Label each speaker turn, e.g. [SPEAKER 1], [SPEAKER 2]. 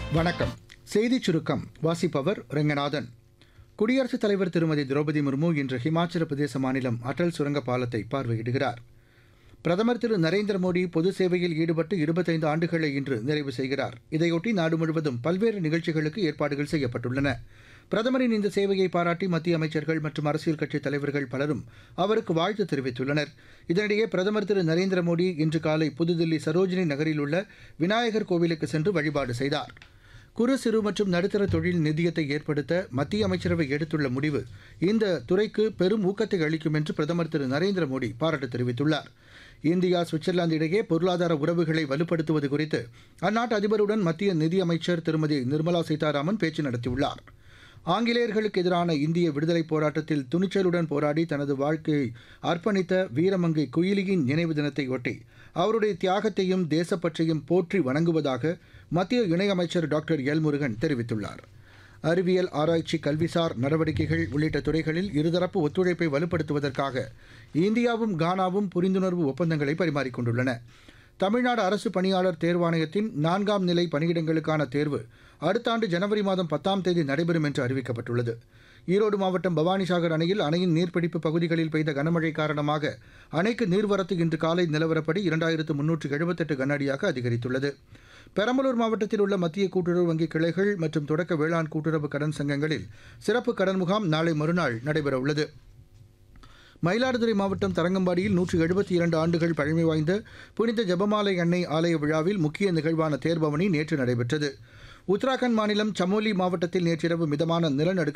[SPEAKER 1] வணக்கம் செய்திச் சுருக்கம் வாசிப்பவர் ரெங்கநாதன் குடியரசுத் தலைவர் திருமதி திரௌபதி முர்மு இன்று ஹிமாச்சல பிரதேச மாநிலம் அடல் சுரங்க பாலத்தை பார்வையிடுகிறார் பிரதமர் திரு நரேந்திர மோடி பொது சேவையில் ஈடுபட்டு இருபத்தைந்து ஆண்டுகளை இன்று நிறைவு செய்கிறார் இதையொட்டி நாடு முழுவதும் பல்வேறு நிகழ்ச்சிகளுக்கு ஏற்பாடுகள் செய்யப்பட்டுள்ளன பிரதமரின் இந்த சேவையை பாராட்டி மத்திய அமைச்சர்கள் மற்றும் அரசியல் கட்சித் தலைவர்கள் பலரும் அவருக்கு வாழ்த்து தெரிவித்துள்ளனர் இதனிடையே பிரதமர் திரு நரேந்திர மோடி இன்று காலை புதுதில்லி சரோஜினி நகரில் உள்ள விநாயகர் கோவிலுக்கு சென்று வழிபாடு செய்தார் குறு சிறு மற்றும் நடுத்தர தொழில் நிதியத்தை ஏற்படுத்த மத்திய அமைச்சரவை எடுத்துள்ள முடிவு இந்த துறைக்கு பெரும் ஊக்கத்தை அளிக்கும் என்று பிரதமர் திரு நரேந்திர மோடி பாராட்டு தெரிவித்துள்ளார் இந்தியா சுவிட்சர்லாந்து இடையே பொருளாதார உறவுகளை வலுப்படுத்துவது குறித்து அந்நாட்டு அதிபருடன் மத்திய நிதியமைச்சர் திருமதி நிர்மலா சீதாராமன் பேச்சு நடத்தியுள்ளார் ஆங்கிலேயர்களுக்கு எதிரான இந்திய விடுதலைப் போராட்டத்தில் துணிச்சலுடன் போராடி தனது வாழ்க்கையை அர்ப்பணித்த வீரமங்கை குயிலியின் நினைவு தினத்தை ஒட்டி அவருடைய தியாகத்தையும் தேசப்பற்றையும் போற்றி வணங்குவதாக மத்திய இணையமைச்சர் டாக்டர் எல் முருகன் தெரிவித்துள்ளார் அறிவியல் ஆராய்ச்சி கல்விசார் நடவடிக்கைகள் உள்ளிட்ட துறைகளில் இருதரப்பு ஒத்துழைப்பை வலுப்படுத்துவதற்காக இந்தியாவும் கானாவும் புரிந்துணர்வு ஒப்பந்தங்களை பரிமாறிக்கொண்டுள்ளன தமிழ்நாடு அரசு பணியாளர் தேர்வாணையத்தின் நான்காம் நிலை பணியிடங்களுக்கான தேர்வு அடுத்த ஆண்டு ஜனவரி மாதம் பத்தாம் தேதி நடைபெறும் என்று அறிவிக்கப்பட்டுள்ளது ஈரோடு மாவட்டம் பவானிசாகர் அணையில் அணையின் நீர்பிடிப்பு பகுதிகளில் பெய்த கனமழை காரணமாக அணைக்கு நீர்வரத்து இன்று காலை நிலவரப்படி இரண்டாயிரத்து முன்னூற்று எழுபத்தெட்டு கனஅடியாக அதிகரித்துள்ளது பெரம்பலூர் மாவட்டத்தில் உள்ள மத்திய கூட்டுறவு வங்கி கிளைகள் மற்றும் தொடக்க வேளாண் கூட்டுறவு கடன் சங்கங்களில் சிறப்பு கடன் முகாம் நாளை மறுநாள் நடைபெறவுள்ளது மயிலாடுதுறை மாவட்டம் தரங்கம்பாடியில் நூற்று எழுபத்தி இரண்டு ஆண்டுகள் பழமை வாய்ந்த புனித ஜெபமாலை அன்னை ஆலய விழாவில் முக்கிய நிகழ்வான தேர்பவனி நேற்று நடைபெற்றது உத்தராகண்ட் மாநிலம் சமோலி மாவட்டத்தில் நேற்றிரவு மிதமான நிலநடுக்கம்